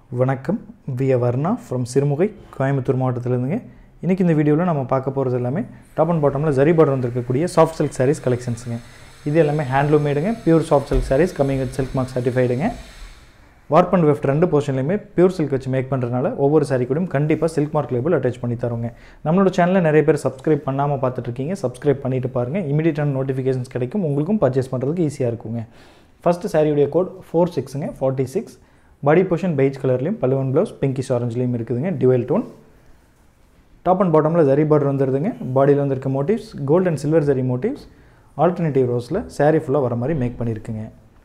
வணக்கம் விய வர்ணா ஃப்ரம் சிறுமுகை கோயம்புத்தூர் மாவட்டத்திலேருந்துங்க இன்றைக்கி இந்த வீடியோவில் நம்ம பார்க்க போகிறது எல்லாமே டாப் அண்ட் பாட்டமில் ஜரி பார்டர் வந்திருக்கக்கூடிய சாஃப்ட் சில்க் சாரீஸ் கலெக்ஷன்ஸுங்க இது எல்லாமே ஹேண்ட்லூம் மேடுங்க pure soft silk sarees coming with silk mark சர்டிஃபைடுங்க வார்ப் அண்ட் வெஃப்ட் ரெண்டு போர்ஷன்லையுமே பியூர் சில்க் வச்சு மேக் பண்ணுறதுனால ஒவ்வொரு சாரீ கூடயும் கண்டிப்பாக சில்க் மார்க் லேபிள் அட்டாச் பண்ணி தருங்க நம்மளோட சேனலில் நிறைய பேர் சப்ஸ்கிரைப் பண்ணாமல் பார்த்துட்டு இருக்கீங்க சப்ஸ்கிரைப் பண்ணிட்டு பாருங்கள் இமீடியட்டான நோட்டிஃபிகேஷன்ஸ் கிடைக்கும் உங்களுக்கும் பர்ச்சேஸ் பண்ணுறதுக்கு ஈஸியாக இருக்குங்க ஃபஸ்ட்டு சாரியுடைய கோட் ஃபோர் சிக்ஸுங்க forty six body portion beige கலர்லையும் பல்லுவன் ப்ளவுஸ் பிங்கிஷ் ஆரஞ்சுலையும் இருக்குதுங்க டியூவல் டோன் டாப் அண்ட் பாட்டமில் ஜரி பார்டர் வந்துடுதுங்க பாடியில் வந்திருக்க motifs gold and silver zari motifs alternative ரோஸில் saree ஃபுல்லாக வர மாதிரி மேக் பண்ணியிருக்குங்க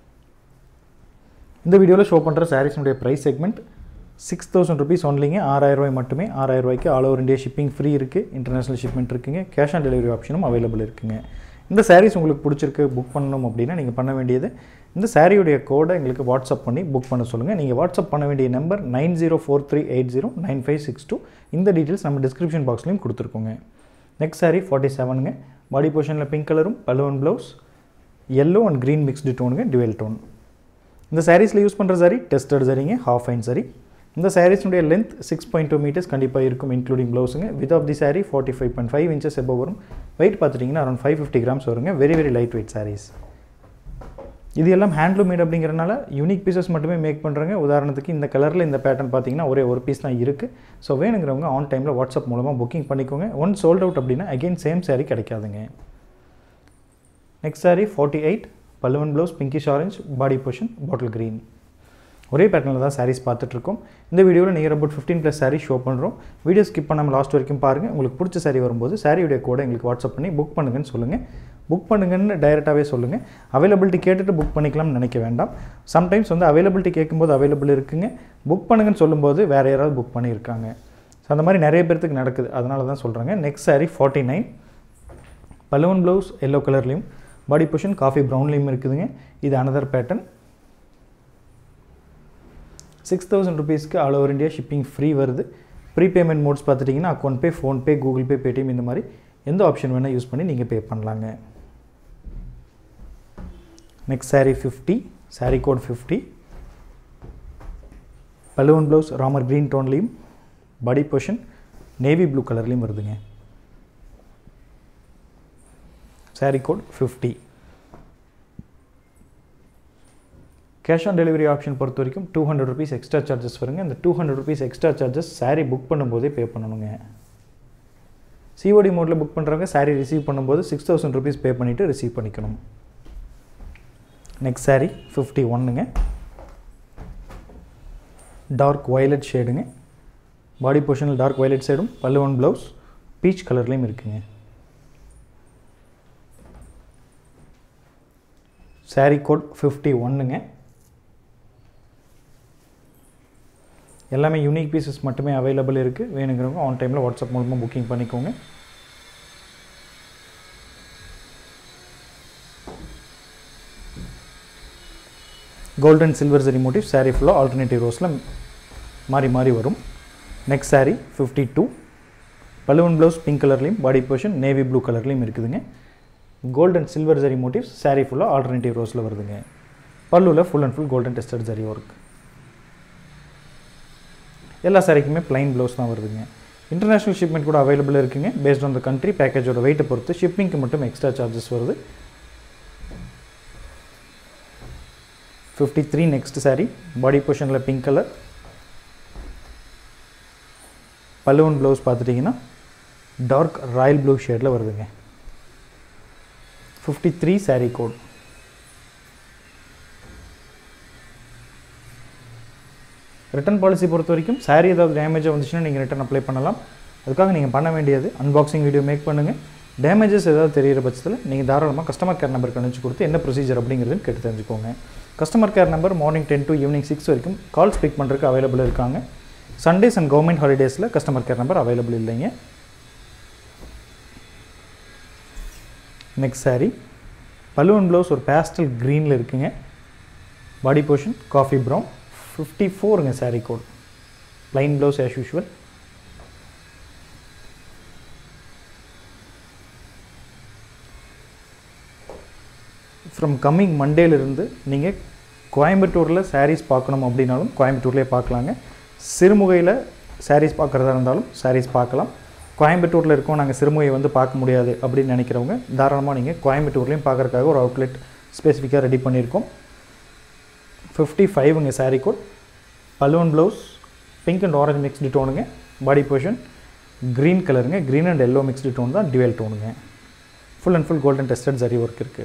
இந்த வீடியோவில் ஷோ பண்ணுற சாரீஸினுடைய price segment six thousand rupees ஒன்லிங்க ஆறாயிரம் ரூபாய் மட்டுமே ஆறாயிரம் ரூபாய்க்கு all over India shipping free இருக்குது இன்டர்நேஷனல் ஷிப்மெண்ட் இருக்குங்க கேஷ் ஆன் டெலிவரி ஆப்ஷனும் அவைலபிள் இருக்குங்க இந்த சாரீஸ் உங்களுக்கு பிடிச்சிருக்கு புக் பண்ணணும் அப்படின்னா நீங்கள் பண்ண வேண்டியது இந்த சாரியுடைய கோடை எங்களுக்கு வாட்ஸ்அப் பண்ணி புக் பண்ண சொல்லுங்கள் நீங்கள் வாட்ஸ்அப் பண்ண வேண்டிய number nine zero four three eight zero nine five six two இந்த டீட்டெயில்ஸ் நம்ம டிஸ்கிரிப்ஷன் பாக்ஸ்லையும் கொடுத்துருக்கோங்க நெக்ஸ்ட் சாரீ ஃபார்ட்டி செவனுங்க பாடி போர்ஷனில் பிங்க் கலரும் பலுவன் blouse yellow and green mixed டோனுங்க டுவெல் டோன் இந்த சாரீஸில் யூஸ் பண்ணுற சாரி டெஸ்டட் சரிங்க ஹாஃப் ஃபைன் சாரி இந்த சாரீஸ்னுடைய length six point two metres கண்டிப்பாக இருக்கும் இன்க்ளூடிங் ப்ளவுஸுங்க with of the saree forty five point five inches எபோ வரும் வெயிட் பார்த்துட்டிங்கன்னா அரௌண்ட் ஃபைவ் ஃபிஃப்டி கிராம்ஸ் வருங்க very very light weight sarees இது எல்லாம் ஹேண்ட்லூம் மேட் அப்படிங்கிறனால யூனிக் பீசஸ் மட்டுமே மேக் பண்ணுறாங்க உதாரணத்துக்கு இந்த கலரில் இந்த பேட்டர்ன் பார்த்தீங்கன்னா ஒரே ஒரு பீஸ் தான் இருக்குது ஸோ வேணுங்கிறவங்க ஆன் டைமில் வாட்ஸ்அப் மூலமாக புக்கிங் பண்ணிக்கோங்க ஒன் சோல்ட் அவுட் அப்படின்னா அகெயின் சேம் சாரீ கிடைக்காதுங்க நெக்ஸ்ட் சாரீ ஃபார்ட்டி எயிட் பல்லுவன் blouse pinkish orange body portion பாட்டில் க்ரீன் ஒரே பேட்டர்னில் தான் சாரீஸ் பார்த்துட்ருக்கோம் இந்த வீடியோவில் near about fifteen plus saree show பண்ணுறோம் வீடியோ ஸ்கிப் பண்ணாமல் லாஸ்ட் வரைக்கும் பாருங்கள் உங்களுக்கு பிடிச்ச சாரீ வரும்போது சாரியுடைய கூட எங்களுக்கு வாட்ஸ்அப் பண்ணி புக் பண்ணுங்கன்னு சொல்லுங்கள் புக் பண்ணுங்கன்னு டைரெக்டாகவே சொல்லுங்கள் அவைலபிலிட்டி கேட்டுட்டு புக் பண்ணிக்கலாம்னு நினைக்க வேண்டாம் சம்டைம்ஸ் வந்து அவைலபிலிட்டி கேட்கும்போது அவைலபிள் இருக்குங்க புக் பண்ணுங்கன்னு சொல்லும்போது வேறு யாராவது புக் பண்ணியிருக்காங்க ஸோ அந்த மாதிரி நிறைய பேர்த்துக்கு நடக்குது அதனால தான் சொல்கிறாங்க நெக்ஸ்ட் சாரீ ஃபார்ட்டி நைன் பலூன் ப்ளவுஸ் எல்லோ கலர்லேயும் பாடி பொஷன் காஃபி ப்ரௌன்லேயும் இருக்குதுங்க இது அனதர் பேட்டர்ன் சிக்ஸ் தௌசண்ட் ருபீஸ்க்கு all over India shipping free வருது ப்ரீபேமெண்ட் மோட்ஸ் பார்த்துட்டிங்கன்னா account pay PhonePe Google Pay Paytm இந்த மாதிரி எந்த ஆப்ஷன் வேணால் யூஸ் பண்ணி நீங்கள் பே பண்ணலாங்க next saree fifty saree code fifty பலூன் ப்ளவுஸ் ராமர் க்ரீன் டோன்லேயும் பாடி பொஷன் நேவி ப்ளூ கலர்லேயும் வருதுங்க saree code fifty cash on delivery option பொறுத்த வரைக்கும் two hundred rupees extra charges வருங்க இந்த two hundred rupees extra charges saree book பண்ணும்போதே பே பண்ணணுங்க சிஓடி மோடில் புக் பண்ணுறவங்க சாரீ ரிசீவ் பண்ணும்போது சிக்ஸ் தௌசண்ட் ருபீஸ் பே பண்ணிவிட்டு ரிசீவ் பண்ணிக்கணும் நெக்ஸ்ட் சாரீ ஃபிஃப்டி ஒன்னுங்க டார்க் வயலட் ஷேடுங்க பாடி பொஷனில் டார்க் வயலட் ஷேடும் பல்லுவன் ப்ளவுஸ் பீச் கலர்லேயும் இருக்குங்க சாரீ கோட் ஃபிஃப்டி ஒன்றுங்க எல்லாமே யூனிக் பீசஸ் மட்டுமே அவைலபிள் இருக்குது வேணுங்கிறவங்க ஆன் டைமில் வாட்ஸ்அப் மூலமாக புக்கிங் பண்ணிக்கோங்க golden silver zari motif saree ஃபுல்லாக ஆல்டர்னேட்டிவ் ரோஸில் மாறி மாறி வரும் நெக்ஸ்ட் சாரீ ஃபிஃப்டி டூ பலுவன் ப்ளவுஸ் பிங்க் கலர்லேயும் பாடி போர்ஷன் நேவி ப்ளூ கலர்லேயும் இருக்குதுங்க golden silver zari motifs saree ஃபுல்லாக ஆல்டர்னேட்டிவ் ரோஸில் வருதுங்க பல்லுவில் full and full golden tested zari work எல்லா சாரிக்குமே ப்ளைன் ப்ளவுஸ் தான் வருதுங்க இன்டர்நேஷ்னல் ஷிப்மெண்ட் கூட அவைலபிள் இருக்குங்க பேஸ்ட் ஆன் த கண்ட்ரி பேக்கேஜோட வெயிட்டை பொறுத்து ஷிப்பிங்க்கு மட்டும் எக்ஸ்ட்ரா சார்ஜஸ் வருது fifty three next saree body பொஷனில் பிங்க் கலர் பல்லுவன் ப்ளவுஸ் பார்த்துட்டிங்கன்னா டார்க் ராயல் ப்ளூ ஷேடில் வருதுங்க fifty three saree code return policy பொறுத்த வரைக்கும் சாரீ ஏதாவது டேமேஜாக வந்துச்சுன்னா நீங்கள் ரிட்டன் அப்ளை பண்ணலாம் அதுக்காக நீங்கள் பண்ண வேண்டியது அன்பாக்சிங் வீடியோ மேக் பண்ணுங்கள் டேமேஜஸ் ஏதாவது தெரிகிற பட்சத்தில் நீங்கள் தாராளமாக கஸ்டமர் கேர் நம்பருக்கு அனுப்பிச்சு கொடுத்து என்ன ப்ரொசீஜர் அப்படிங்கிறது கேட்டு தெரிஞ்சுக்கோங்க customer care number morning ten to evening six வரைக்கும் கால் ஸ்பீக் பண்ணுறதுக்கு அவைலபிள் இருக்காங்க சண்டேஸ் அண்ட் கவர்மெண்ட் ஹாலிடேஸில் கஸ்டமர் கேர் நம்பர் அவைலபிள் இல்லைங்க நெக்ஸ்ட் சாரீ பலூன் ப்ளவுஸ் ஒரு பேஸ்டல் க்ரீனில் இருக்குங்க body portion coffee brown fifty ஃபோருங்க saree code plain blouse as usual from coming மண்டேலேருந்து நீங்கள் கோயம்புத்தூரில் சாரீஸ் பார்க்கணும் அப்படின்னாலும் கோயம்புத்தூர்லேயே பார்க்கலாங்க சிறுமுகையில் சாரீஸ் பார்க்குறதா இருந்தாலும் சாரீஸ் பார்க்கலாம் கோயம்புத்தூரில் இருக்கோம் நாங்கள் சிறுமுகையை வந்து பார்க்க முடியாது அப்படின்னு நினைக்கிறவங்க தாராளமாக நீங்கள் கோயம்புத்தூர்லேயும் பார்க்குறதுக்காக ஒரு அவுட்லெட் ஸ்பெசிஃபிக்காக ரெடி பண்ணியிருக்கோம் ஃபிஃப்டி ஃபைவ்ங்க சாரீ கோட் பலூன் blouse pink and orange mixed டோனுங்க பாடி பொசிஷன் க்ரீன் கலருங்க green and yellow mixed tone தான் டிவெல் டோனுங்க full and full golden tested zari work இருக்குது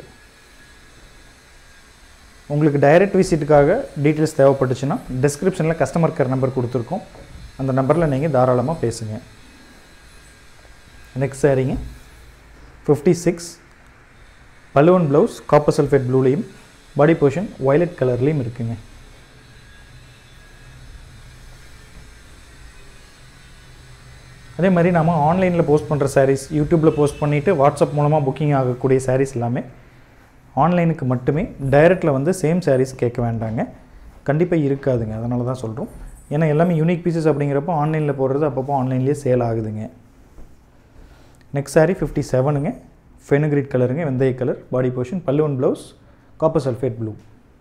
உங்களுக்கு டைரக்ட் விசிட்டுக்காக டீட்டெயில்ஸ் தேவைப்பட்டுச்சுன்னா டிஸ்கிரிப்ஷனில் கஸ்டமர் கேர் நம்பர் கொடுத்துருக்கோம் அந்த நம்பரில் நீங்கள் தாராளமாக பேசுங்க நெக்ஸ்ட் சாரீங்க ஃபிஃப்டி சிக்ஸ் பலுவன் ப்ளவுஸ் காப்பர் சல்ஃபேட் ப்ளூலேயும் பாடி பொசிஷன் வயலட் கலர்லேயும் இருக்குங்க அதே மாதிரி நம்ம ஆன்லைனில் போஸ்ட் பண்ணுற சாரீஸ் யூடியூப்பில் போஸ்ட் பண்ணிவிட்டு வாட்ஸ்அப் மூலமாக புக்கிங் ஆகக்கூடிய சாரீஸ் எல்லாமே ஆன்லைனுக்கு மட்டுமே டைரெக்டில் வந்து சேம் சாரீஸ் கேட்க வேண்டாங்க கண்டிப்பாக இருக்காதுங்க அதனால தான் சொல்கிறோம் ஏன்னா எல்லாமே யூனிக் பீசஸ் அப்படிங்கிறப்போ ஆன்லைனில் போடுறது அப்பப்போ ஆன்லைன்லேயே சேல் ஆகுதுங்க நெக்ஸ்ட் சாரீ ஃபிஃப்டி செவனுங்க ஃபெனுக்ரிட் கலருங்க வெந்தய கலர் பாடி போர்ஷன் பல்லுவன் blouse copper sulphate blue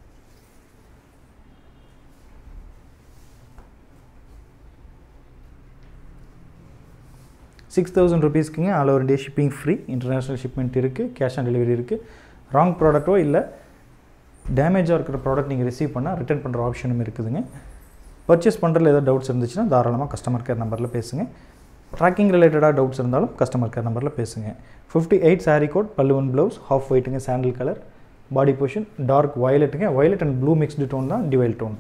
six thousand ருபீஸ்க்குங்க all over India shipping free international shipment இருக்குது கேஷ் ஆன் டெலிவரி இருக்குது ராங் ப்ராடக்ட்டோ இல்லை டேமேஜாக இருக்கிற ப்ராடக்ட் நீங்கள் ரிசீவ் பண்ணால் ரிட்டர்ன் பண்ணுற ஆப்ஷனும் இருக்குதுங்க பர்ச்சேஸ் பண்ணுறதுல ஏதாவது டவுட்ஸ் இருந்துச்சுன்னா தாராளமாக கஸ்டமர் கேர் நம்பரில் பேசுங்க ட்ராக்கிங் ரிலேட்டடாக டவுட்ஸ் இருந்தாலும் கஸ்டமர் கேர் நம்பரில் பேசுங்க ஃபிஃப்டி எயிட் சாரீ கோட் பல்லுவன் ப்ளவுஸ் ஹாஃப் ஒயிட்டுங்க சாண்டில் கலர் பாடி பொசிஷன் டார்க் வயலட்டுங்க violet and blue mixed tone தான் டிவைல் டோன்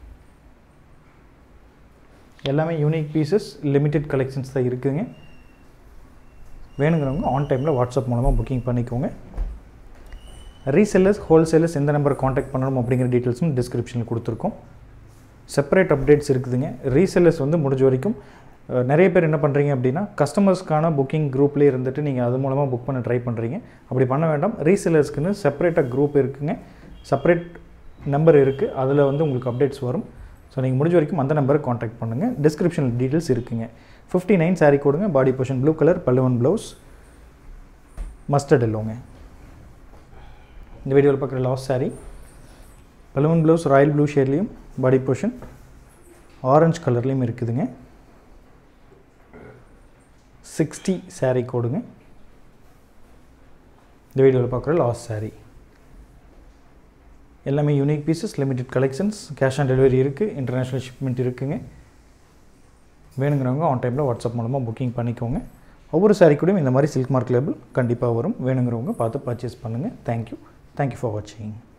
எல்லாமே யூனிக் பீசஸ் லிமிட்டெட் கலெக்ஷன்ஸ் தான் இருக்குதுங்க வேணுங்கிறவங்க ஆன் டைமில் வாட்ஸ்அப் மூலமாக புக்கிங் பண்ணிக்கோங்க ரீசெல்லர்ஸ் ஹோல்சேலர்ஸ் எந்த நம்பரை காண்டாக்ட் பண்ணணும் அப்படிங்கிற டீட்டெயில்ஸும் டிஸ்கிரிப்ஷனில் கொடுத்துருக்கோம் செப்பரேட் அப்டேட்ஸ் இருக்குதுங்க ரீசெல்லர்ஸ் வந்து முடிஞ்ச வரைக்கும் அஹ், நிறைய பேர் என்ன பண்ணுறீங்க அப்படின்னா கஸ்டமர்ஸ்க்கான புக்கிங் குரூப்லேயே இருந்துட்டு நீங்கள் அது மூலமாக புக் பண்ண ட்ரை பண்ணுறீங்க அப்படி பண்ண வேண்டாம் ரீசெல்லர்ஸ்க்குன்னு செப்பரேட்டாக குரூப் இருக்குங்க செப்பரேட் நம்பர் இருக்குது அதில் வந்து உங்களுக்கு அப்டேட்ஸ் வரும் ஸோ நீங்கள் முடிஞ்ச வரைக்கும் அந்த நம்பரை காண்டாக்ட் பண்ணுங்கள் டிஸ்கிரிப்ஷனில் டீட்டெயில்ஸ் இருக்குங்க ஃபிஃப்டி நைன் சாரீ கொடுங்க பாடி பொஷன் ப்ளூ கலர் பல்லுவன் ப்ளவுஸ் மஸ்டர்ட் எல்லோங்க இந்த வீடியோவில் பார்க்குற லாஸ் சாரீ பலுவன் ப்ளவுஸ் ராயல் ப்ளூ ஷேட்லேயும் பாடி பொஷன் ஆரஞ்சு கலர்லேயும் இருக்குதுங்க சிக்ஸ்டி saree கோடுங்க இந்த வீடியோவில் பார்க்குற லாஸ் saree எல்லாமே unique pieces limited collections cash on delivery இருக்குது இன்டர்நேஷ்னல் ஷிப்மெண்ட் இருக்குங்க வேணுங்கிறவங்க ஆன் டைமில் வாட்ஸ்அப் மூலமாக புக்கிங் பண்ணிக்கோங்க ஒவ்வொரு saree கூடயும் இந்த மாதிரி சில்க் மார்க் லேபிள் கண்டிப்பாக வரும் வேணுங்கிறவங்க பார்த்து பர்ச்சேஸ் பண்ணுங்கள் தேங்க்யூ தேங்க்யூ ஃபார் வாட்சிங்